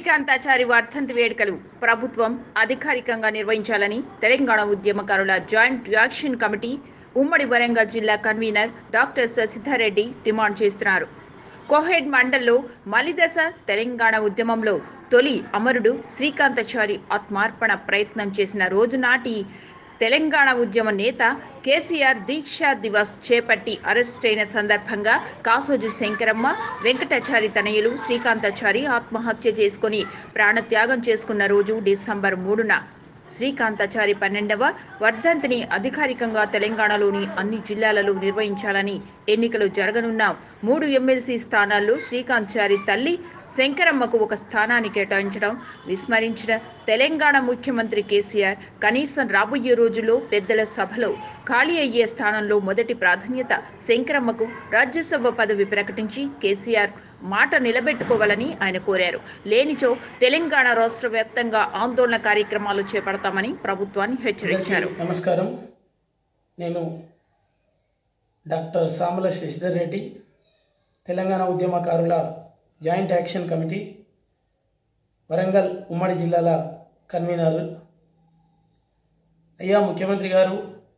శ్రీకాంతాచారి వర్ధంతి వేడుకలు ప్రభుత్వం అధికారికంగా నిర్వహించాలని తెలంగాణ ఉద్యమకారుల జాయింట్ యాక్షన్ కమిటీ ఉమ్మడి వరంగల్ జిల్లా కన్వీనర్ డాక్టర్ ససిద్ధారెడ్డి డిమాండ్ చేస్తున్నారు కోహెడ్ మండల్లో మలిదశ తెలంగాణ ఉద్యమంలో తొలి అమరుడు శ్రీకాంతాచారి ఆత్మార్పణ ప్రయత్నం చేసిన రోజు నాటి తెలంగాణ ఉద్యమ నేత కేసీఆర్ దీక్షా దివస్ చేపట్టి అరెస్ట్ అయిన సందర్భంగా కాసోజు శంకరమ్మ వెంకటాచారి తనయులు శ్రీకాంతాచారి ఆత్మహత్య చేసుకుని ప్రాణత్యాగం చేసుకున్న రోజు డిసెంబర్ మూడున శ్రీకాంతాచారి పన్నెండవ వర్ధంతిని అధికారికంగా తెలంగాణలోని అన్ని జిల్లాలలో నిర్వహించాలని ఎన్నికలు జరగనున్న మూడు ఎమ్మెల్సీ స్థానాల్లో శ్రీకాంతాచారి తల్లి శంకరమ్మకు ఒక స్థానాన్ని కేటాయించడం విస్మరించిన తెలంగాణ ముఖ్యమంత్రి కేసీఆర్ కనీసం రాబోయే రోజుల్లో పెద్దల సభలో ఖాళీ అయ్యే స్థానంలో మొదటి ప్రాధాన్యత శంకరమ్మకు రాజ్యసభ పదవి ప్రకటించి కేసీఆర్ మాట నిలబెట్టుకోవాలని ఆయన కోరారు లేనిచో తెలంగాణ రాష్ట్ర వ్యాప్తంగా ఆందోళన కార్యక్రమాలు చేపడతామని ప్రభుత్వాన్ని హెచ్చరించారు అందరికీ నమస్కారం నేను డాక్టర్ సామల శశిధర్ రెడ్డి తెలంగాణ ఉద్యమకారుల జాయింట్ యాక్షన్ కమిటీ వరంగల్ ఉమ్మడి జిల్లాల కన్వీనర్ అయ్యా ముఖ్యమంత్రి గారు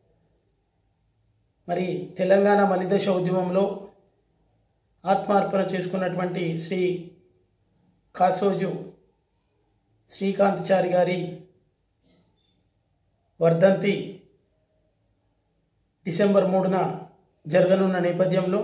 మరి తెలంగాణ మలిదశ ఉద్యమంలో ఆత్మార్పణ చేసుకున్నటువంటి శ్రీ కాసోజు శ్రీకాంతచారి గారి వర్ధంతి డిసెంబర్ మూడున జరగనున్న నేపథ్యంలో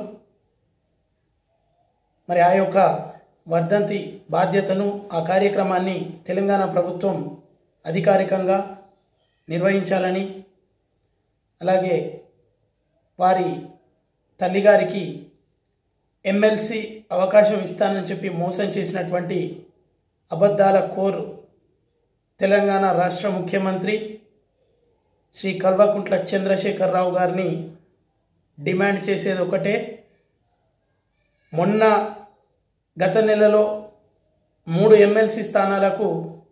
మరి ఆ యొక్క వర్ధంతి బాధ్యతను ఆ కార్యక్రమాన్ని తెలంగాణ ప్రభుత్వం అధికారికంగా నిర్వహించాలని అలాగే వారి తల్లిగారికి ఎమ్మెల్సీ అవకాశం ఇస్తానని చెప్పి మోసం చేసినటువంటి అబద్ధాల కోర్ తెలంగాణ రాష్ట్ర ముఖ్యమంత్రి శ్రీ కల్వకుంట్ల చంద్రశేఖరరావు గారిని డిమాండ్ చేసేది ఒకటే మొన్న గత నెలలో మూడు ఎమ్మెల్సీ స్థానాలకు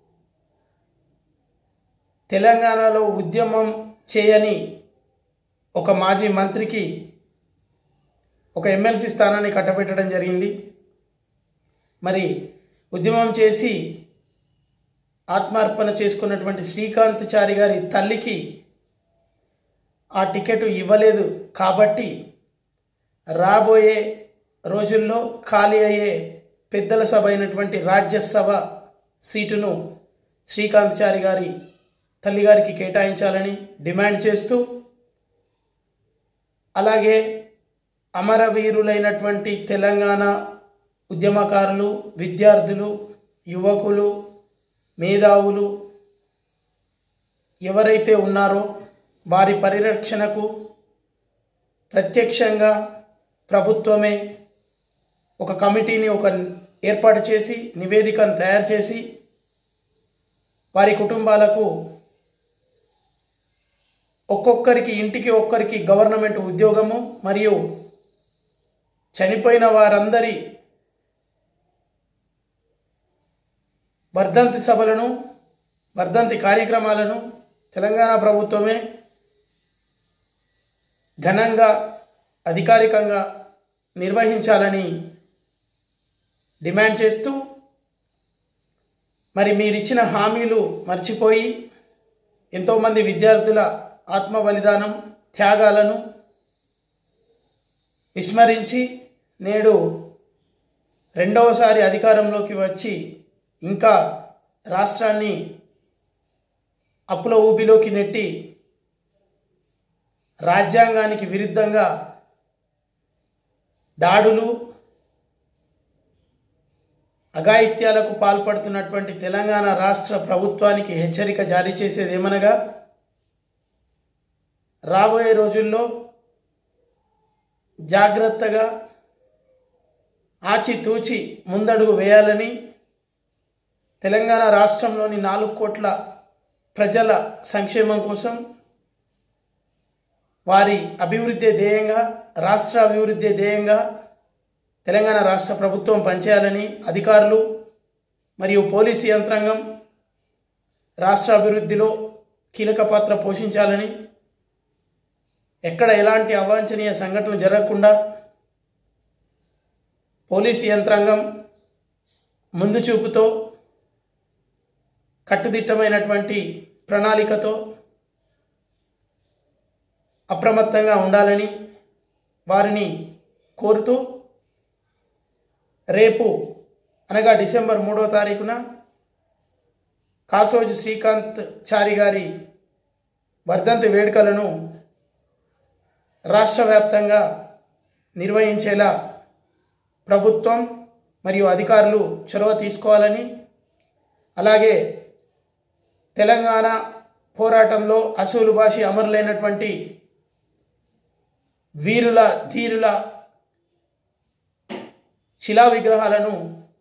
తెలంగాణలో ఉద్యమం చేయని ఒక మాజీ మంత్రికి ఒక ఎమ్మెల్సీ స్థానాన్ని కట్టబెట్టడం జరిగింది మరి ఉద్యమం చేసి ఆత్మార్పణ చేసుకున్నటువంటి శ్రీకాంత్ చారి గారి తల్లికి ఆ టికెట్ ఇవ్వలేదు కాబట్టి రాబోయే రోజుల్లో ఖాళీ అయ్యే పెద్దల సభ అయినటువంటి రాజ్యసభ సీటును శ్రీకాంత్ చారి గారి తల్లిగారికి కేటాయించాలని డిమాండ్ చేస్తూ అలాగే అమరవీరులైనటువంటి తెలంగాణ ఉద్యమకారులు విద్యార్థులు యువకులు మేధావులు ఎవరైతే ఉన్నారో వారి పరిరక్షణకు ప్రత్యక్షంగా ప్రభుత్వమే ఒక కమిటీని ఒక ఏర్పాటు చేసి నివేదికను తయారు చేసి వారి కుటుంబాలకు ఒక్కొక్కరికి ఇంటికి ఒక్కరికి గవర్నమెంట్ ఉద్యోగము మరియు చనిపోయిన వారందరి వర్ధంతి సభలను వర్ధంతి కార్యక్రమాలను తెలంగాణ ప్రభుత్వమే ఘనంగా అధికారికంగా నిర్వహించాలని డిమాండ్ చేస్తూ మరి మీరిచ్చిన హామీలు మర్చిపోయి ఎంతోమంది విద్యార్థుల ఆత్మ బలిదానం త్యాగాలను విస్మరించి నేడు రెండవసారి అధికారంలోకి వచ్చి ఇంకా రాష్ట్రాన్ని అప్పుల ఊబిలోకి నెట్టి రాజ్యాంగానికి విరుద్ధంగా దాడులు అఘాయిత్యాలకు పాల్పడుతున్నటువంటి తెలంగాణ రాష్ట్ర ప్రభుత్వానికి హెచ్చరిక జారీ చేసేది ఏమనగా రాబోయే రోజుల్లో జాగ్రత్తగా ఆచితూచి ముందడుగు వేయాలని తెలంగాణ రాష్ట్రంలోని నాలుగు కోట్ల ప్రజల సంక్షేమం కోసం వారి అభివృద్ధి ధ్యేయంగా రాష్ట్ర అభివృద్ధి ధ్యేయంగా తెలంగాణ రాష్ట్ర ప్రభుత్వం పనిచేయాలని అధికారులు మరియు పోలీసు యంత్రాంగం రాష్ట్ర అభివృద్ధిలో కీలక పాత్ర పోషించాలని ఎక్కడ ఎలాంటి అవాంఛనీయ సంఘటనలు జరగకుండా పోలీసు యంత్రాంగం ముందు చూపుతో కట్టుదిట్టమైనటువంటి ప్రణాళికతో అప్రమత్తంగా ఉండాలని వారిని కోరుతూ రేపు అనగా డిసెంబర్ మూడో తారీఖున కాసోజు శ్రీకాంత్ చారి గారి వర్ధంతి వేడుకలను రాష్ట్ర వ్యాప్తంగా నిర్వహించేలా ప్రభుత్వం మరియు అధికారులు చొరవ తీసుకోవాలని అలాగే తెలంగాణ పోరాటంలో అసూలు భాషి అమరులైనటువంటి వీరుల ధీరుల శిలా విగ్రహాలను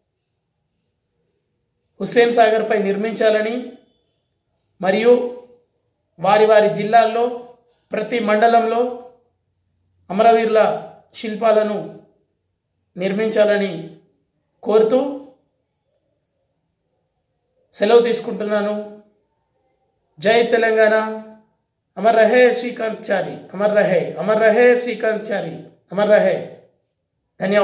హుస్సేన్ సాగర్పై నిర్మించాలని మరియు వారి వారి జిల్లాల్లో ప్రతి మండలంలో అమరవీరుల శిల్పాలను నిర్మించాలని కోరుతూ సెలవు తీసుకుంటున్నాను జై తెలంగాణ అమర్ రహే శ్రీకాంత్ చారి అమర్ రహే అమర్ రహే శ్రీకాంత్ చారి అమర్ రహే ధన్యవాదాలు